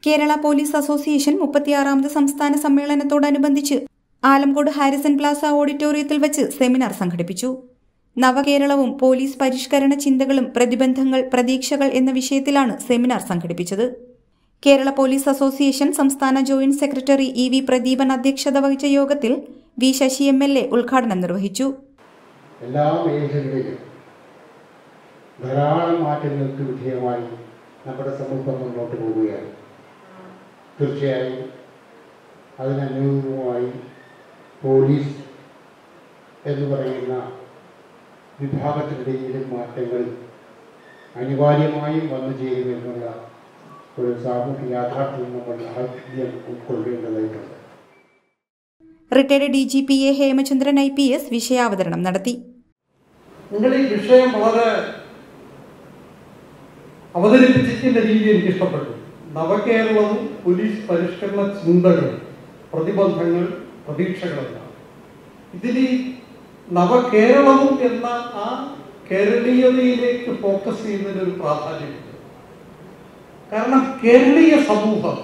Kerala police association മുപ്പത്തിയാറാമത് സംസ്ഥാന സമ്മേളനത്തോടനുബന്ധിച്ച് Alamcode Harrison Plaza ഓഡിറ്റോറിയത്തിൽ വെച്ച് സെമിനാർ സംഘടിപ്പിച്ചു നവകേരളവും പോലീസ് പരിഷ്കരണ ചിന്തകളും പ്രതിബന്ധങ്ങൾ പ്രതീക്ഷകൾ എന്ന വിഷയത്തിലാണ് സെമിനാർ സംഘടിപ്പിച്ചത് കേരള പോലീസ് അസോസിയേഷൻ സംസ്ഥാന joint secretary E V Pradeepan അധ്യക്ഷത വഹിച്ച യോഗത്തിൽ V Sasi M L A ഉദ്ഘാടനം നിർവഹിച്ചു എല്ലാ മേഖലകളിലും ധാരാളം മാറ്റങ്ങൾക്ക് വിധേയമായി നമ്മുടെ സമൂഹം മുന്നോട്ട് പോവുകയാണ് തീർച്ചയായും അതിനനുകൂലമായി പോലീസ് എന്ന് പറയുന്ന വിഭാഗത്തിനിടയിലും മാറ്റങ്ങൾ അനിവാര്യമായും വന്നു ചേരുമെന്നുള്ള ഒരു സാമൂഹ്യ യാഥാർത്ഥ്യം നമ്മൾ ആദ്യം ഉൾക്കൊള്ളേണ്ടതായിട്ടുണ്ട് retired D G P A Hemachandran I P S വിഷയാവതരണം നടത്തി നിങ്ങൾ ഈ വിഷയം വളരെ അവതരിപ്പിച്ചിരിക്കുന്ന രീതി എനിക്ക് ഇഷ്ടപ്പെട്ടു നവകേരളവും പോലീസ് പരിഷ്കരണ ചിന്തകൾ പ്രതിബന്ധങ്ങൾ പ്രതീക്ഷകളെല്ലാം ഇതിൽ ഈ നവകേരളവും എന്ന ആ കേരളീയതയിലേക്ക് ഫോക്കസ് ചെയ്യുന്നതിന് ഒരു പ്രാധാന്യമുണ്ട് കാരണം കേരളീയ സമൂഹം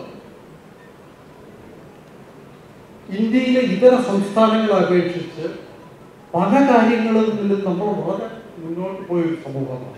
ഇന്ത്യയിലെ ഇതര സംസ്ഥാനങ്ങളെ അപേക്ഷിച്ച് പല കാര്യങ്ങളിൽ നിന്നും നമ്മൾ വളരെ മുന്നോട്ട് പോയ ഒരു സമൂഹമാണ്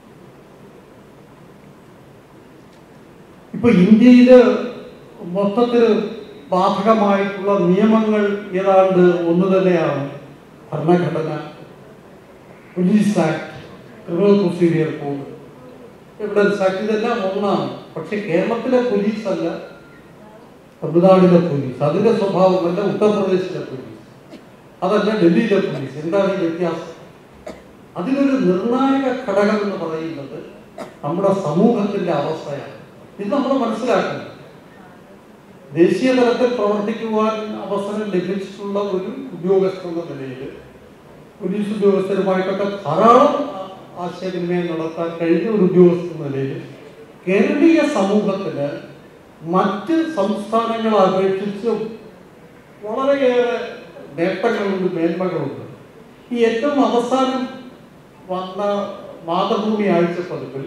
ഇപ്പൊ ഇന്ത്യയില് മൊത്തത്തിൽ ബാധകമായിട്ടുള്ള നിയമങ്ങൾ ഏതാണ്ട് ഒന്ന് തന്നെയാണ് ഭരണഘടന police act criminal procedure code evidence act ഇതെല്ലാം ഒന്നാണ് പക്ഷെ കേരളത്തിലെ പോലീസ് അല്ല തമിഴ്നാടിലെ പോലീസ് അതിന്റെ സ്വഭാവമല്ല ഉത്തർപ്രദേശിലെ പോലീസ് അതല്ല ഡൽഹിയിലെ പോലീസ് എന്താണ് ഈ വ്യത്യാസം അതിലൊരു നിർണായക ഘടകം എന്ന് പറയുന്നത് നമ്മുടെ സമൂഹത്തിന്റെ അവസ്ഥയാണ് ഇത് നമ്മൾ മനസ്സിലാക്കണം ദേശീയ തലത്തിൽ പ്രവർത്തിക്കുവാൻ അവസരം ലഭിച്ചിട്ടുള്ള ഒരു ഉദ്യോഗസ്ഥ എന്ന നിലയിൽ പോലീസ് ഉദ്യോഗസ്ഥരുമായിട്ടൊക്കെ ധാരാളം ആ- ആശയവിനിമയം നടത്താൻ കഴിഞ്ഞ ഒരു ഉദ്യോഗസ്ഥ എന്ന നിലയിൽ കേരളീയ സമൂഹത്തിന് മറ്റ് സംസ്ഥാനങ്ങളെ അപേക്ഷിച്ച് വളരെയേറെ നേട്ടങ്ങളുണ്ട് മേന്മകളുണ്ട് ഈ ഏറ്റവും അവസാനം വന്ന മാതൃഭൂമി ആഴ്ച പതിപ്പിൽ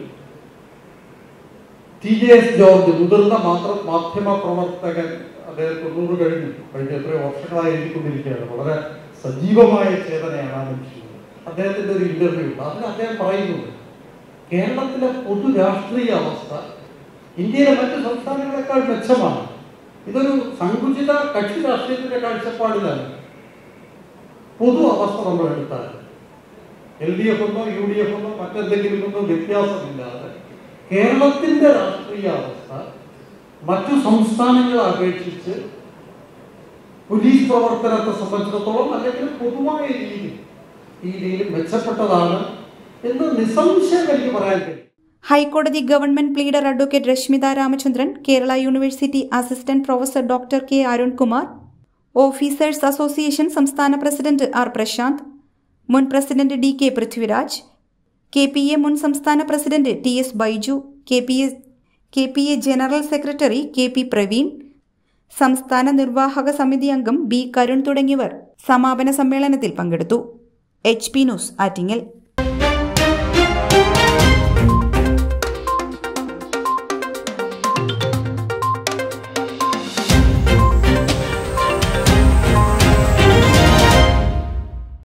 ടി ജെ എസ് ജോർജ് മുതിർന്ന മാത്ര മാധ്യമ പ്രവർത്തകൻ അദ്ദേഹം തൊണ്ണൂറ് കഴിഞ്ഞു കഴിഞ്ഞ എത്രയോ വർഷങ്ങളായി എഴുതിക്കൊണ്ടിരിക്കുകയാണ് വളരെ സജീവമായ ചേതനയാണ് ആ മനുഷ്യൻ അദ്ദേഹത്തിന്റെ ഒരു ഇന്റർവ്യൂ ഉണ്ട് അതിൽ അദ്ദേഹം പറയുന്നുണ്ട് കേരളത്തിലെ പൊതു രാഷ്ട്രീയ അവസ്ഥ ഇന്ത്യയിലെ മറ്റ് സംസ്ഥാനങ്ങളെക്കാൾ മെച്ചമാണ് ഇതൊരു സങ്കുചിത കക്ഷി രാഷ്ട്രീയത്തിന്റെ കാഴ്ചപ്പാടിലാണ് പൊതു അവസ്ഥ നമ്മൾ എടുത്താൽ എൽ ഡി എഫ് എന്നോ യു ഡി എഫ് എന്നോ മറ്റെന്തെങ്കിലും ഒന്നോ വ്യത്യാസമില്ലാതെ കേരളത്തിന്റെ രാഷ്ട്രീയ അവസ്ഥ മറ്റു സംസ്ഥാനങ്ങളെ അപേക്ഷിച്ച് പോലീസ് പ്രവർത്തനത്തെ സംബന്ധിച്ചിടത്തോളം അല്ലെങ്കിൽ പൊതുവായ രീതി ഈ രീതിയിൽ മെച്ചപ്പെട്ടതാണ് എന്ന് നിസ്സംശയം എനിക്ക് പറയാൻ കഴിയും ഹൈക്കോടതി government pleader advocate Reshmitha Ramachandran Kerala university assistant professor doctor K Arunkumar officers association സംസ്ഥാന പ്രസിഡന്റ് ആർ പ്രശാന്ത് മുൻ president D K Prithviraj K P A മുൻ സംസ്ഥാന president T S Baiju K P A K P A general secretary K P Praveen സംസ്ഥാന നിർവാഹക സമിതി അംഗം B Karun തുടങ്ങിയവർ സമാപന സമ്മേളനത്തിൽ പങ്കെടുത്തു എച്ച് പി ന്യൂസ് ആറ്റിങ്ങൽ